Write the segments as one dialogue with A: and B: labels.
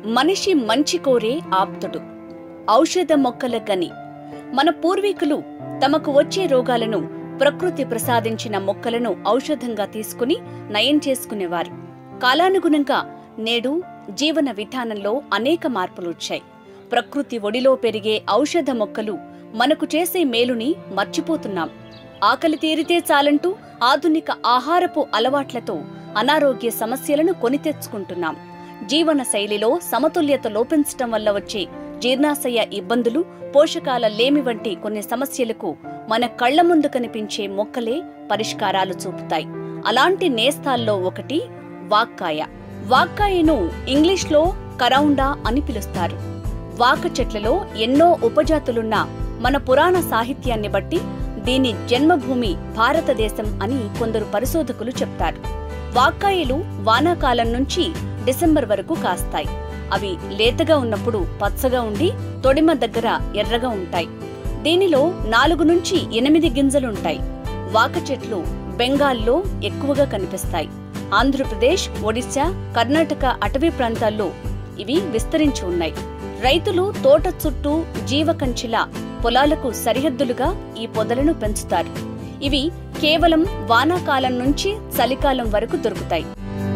A: మనిషి మంచి కోరే ఆప్తుడు ఔషధ మొక్కల గని మన పూర్వీకులు తమకు వచ్చే రోగాలను ప్రకృతి ప్రసాదించిన మొక్కలను ఔషధంగా తీసుకుని నయం చేసుకునేవారు కాలానుగుణంగా నేడు జీవన విధానంలో అనేక మార్పులు వచ్చాయి ప్రకృతి ఒడిలో పెరిగే ఔషధ మొక్కలు మనకు చేసే మేలుని మర్చిపోతున్నాం ఆకలి తీరితే చాలంటూ ఆధునిక ఆహారపు అలవాట్లతో అనారోగ్య సమస్యలను కొని తెచ్చుకుంటున్నాం జీవన శైలిలో సమతుల్యత లోపించటం వల్ల వచ్చే జీర్ణాశయ ఇబ్బందులు పోషకాల లేమి వంటి కొన్ని సమస్యలకు మన కళ్ల ముందు కనిపించే మొక్కలే పరిష్కారాలు చూపుతాయి అలాంటి నేస్తాల్లో ఒకటి వాక్కాయ వాక్కాయను ఇంగ్లీష్లో కరౌండా అని పిలుస్తారు వాక చెట్లలో ఎన్నో ఉపజాతులున్న మన పురాణ సాహిత్యాన్ని బట్టి దీని జన్మభూమి భారతదేశం అని కొందరు పరిశోధకులు చెప్తారు వాక్కాయలు వానాకాలం నుంచి డిసెంబర్ వరకు కాస్తాయి అవి లేతగా ఉన్నప్పుడు పచ్చగా ఉండి తొడిమ దగ్గర ఎర్రగా ఉంటాయి దీనిలో నాలుగు నుంచి ఎనిమిది గింజలుంటాయి వాక చెట్లు బెంగాల్లో ఎక్కువగా కనిపిస్తాయి ఆంధ్రప్రదేశ్ ఒడిశా కర్ణాటక అటవీ ప్రాంతాల్లో ఇవి విస్తరించి ఉన్నాయి రైతులు తోట చుట్టూ జీవకంచిలా పొలాలకు సరిహద్దులుగా ఈ పొదలను పెంచుతారు ఇవి కేవలం వానాకాలం నుంచి చలికాలం వరకు దొరుకుతాయి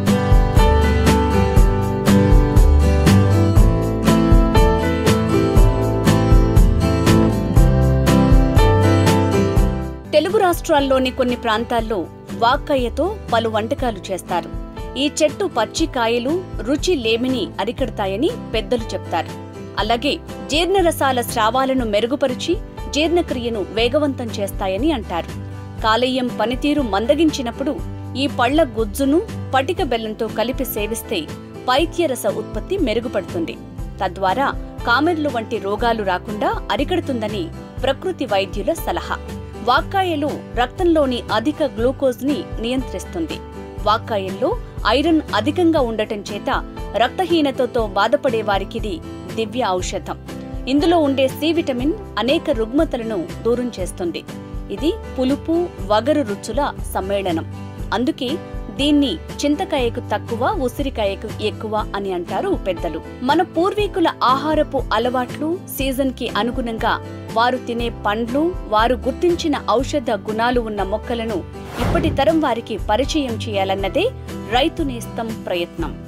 A: తెలుగు రాష్ట్రాల్లోని కొన్ని ప్రాంతాల్లో వాక్కయ్యతో పలు వంటకాలు చేస్తారు ఈ చెట్టు పచ్చి కాయలు రుచి లేమిని అరికడతాయని పెద్దలు చెప్తారు అలాగే జీర్ణరసాల స్రావాలను మెరుగుపరిచి జీర్ణక్రియను వేగవంతం చేస్తాయని అంటారు కాలేయం పనితీరు మందగించినప్పుడు ఈ పళ్ల గుజ్జును పటిక బెల్లంతో కలిపి సేవిస్తే పైత్యరస ఉత్పత్తి మెరుగుపడుతుంది తద్వారా కామెర్లు వంటి రోగాలు రాకుండా అరికడుతుందని ప్రకృతి వైద్యుల సలహా వాక్కాయలు రక్తంలోని అధిక గ్లూకోజ్ ని నియంత్రిస్తుంది వాక్కాయల్లో ఐరన్ అధికంగా ఉండటం చేత రక్తహీనతతో బాధపడే వారికిది దివ్య ఔషధం ఇందులో ఉండే సి విటమిన్ అనేక రుగ్మతలను దూరం చేస్తుంది ఇది పులుపు వగరు రుచుల సమ్మేళనం అందుకే దీన్ని చింతకాయకు తక్కువ ఉసిరికాయకు ఎక్కువ అని అంటారు పెద్దలు మన పూర్వీకుల ఆహారపు అలవాట్లు సీజన్ కి అనుగుణంగా వారు తినే పండ్లు వారు గుర్తించిన ఔషధ గుణాలు ఉన్న మొక్కలను ఇప్పటి తరం వారికి పరిచయం చేయాలన్నదే రైతు నేస్తం ప్రయత్నం